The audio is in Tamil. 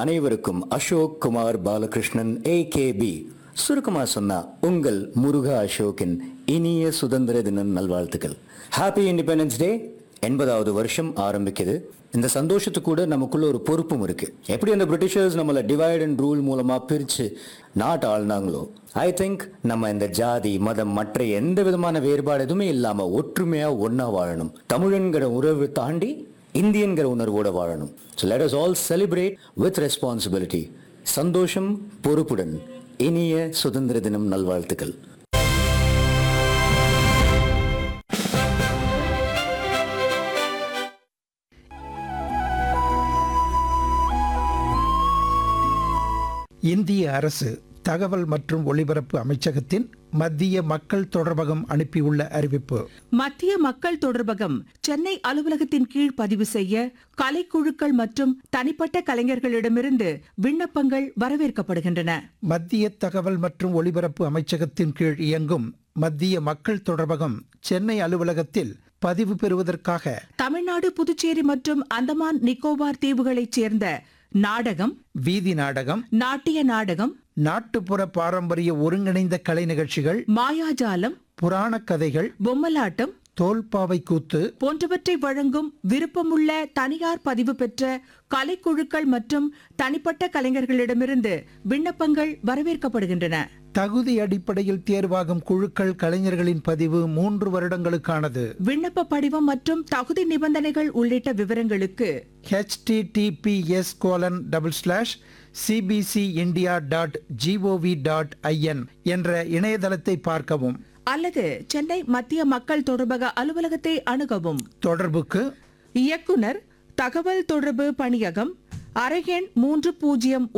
அனைவருக்கும் Ashok Kumar Balakrishnan A K B சுருக்கமா சொன்னா உங்கள் முருகா அசோக்கின் இனிய சுதந்திர தின நல்வாழ்த்துக்கள் ஹாப்பி இண்டிபெண்டன்ஸ் டே எண்பதாவது வருஷம் ஆரம்பிக்குது இந்த சந்தோஷத்து கூட நமக்குள்ள ஒரு பொறுப்பும் இருக்கு எப்படி அந்த பிரிட்டிஷர்ஸ் நம்மளை டிவைட் அண்ட் ரூல் மூலமா பிரிச்சு நாட்டு ஆள்னாங்களோ ஐ திங்க் நம்ம இந்த ஜாதி மதம் மற்ற எந்த விதமான வேறுபாடு எதுவுமே இல்லாம ஒற்றுமையா ஒண்ணா வாழணும் தமிழன்கிற உறவு தாண்டி இந்தியன்கிற உணர்வோட வாழணும் so let us all celebrate with responsibility சந்தோஷம் பொறுப்புடன் இனிய சுதந்திர தினம் நல்வாழ்த்துக்கள் இந்திய அரசு தகவல் மற்றும் ஒலிபரப்பு அமைச்சகத்தின் மத்திய மக்கள் தொடர்பகம் அனுப்பியுள்ள அறிவிப்பு மத்திய மக்கள் தொடர்பகம் சென்னை அலுவலகத்தின் கீழ் பதிவு செய்ய கலைக்குழுக்கள் மற்றும் தனிப்பட்ட கலைஞர்களிடமிருந்து விண்ணப்பங்கள் வரவேற்கப்படுகின்றன மத்திய தகவல் மற்றும் ஒலிபரப்பு அமைச்சகத்தின் கீழ் இயங்கும் மத்திய மக்கள் தொடர்பகம் சென்னை அலுவலகத்தில் பதிவு பெறுவதற்காக தமிழ்நாடு புதுச்சேரி மற்றும் அந்தமான் நிக்கோபார் தீவுகளைச் சேர்ந்த நாடகம் வீதி நாடகம் நாட்டிய நாடகம் நாட்டுப்புற பாரம்பரிய ஒருங்கிணைந்த கலை நிகழ்ச்சிகள் மாயாஜாலம் புராணக் கதைகள் பொம்மலாட்டம் தோல்பாவை கூத்து போன்றவற்றை வழங்கும் விருப்பமுள்ள தனியார் பதிவு பெற்ற கலைக்குழுக்கள் மற்றும் தனிப்பட்ட கலைஞர்களிடமிருந்து விண்ணப்பங்கள் வரவேற்கப்படுகின்றன தகுதி அடிப்படையில் தேர்வாகும் குழுக்கள் கலைஞர்களின் பதிவு மூன்று வருடங்களுக்கானது விண்ணப்ப படிவம் மற்றும் தகுதி நிபந்தனைகள் உள்ளிட்ட விவரங்களுக்கு https colon double slash CBC India dot GOV dot IN என்ற இணையதளத்தை பார்க்கவும் அல்லது சென்னை மத்திய மக்கள் தொடர்பக அலுவலகத்தை அணுகவும் தொடர்புக்கு இயக்குனர் தகவல் தொடர்பு பணியகம் அறையெண் மூன்று பூஜ்ஜியம்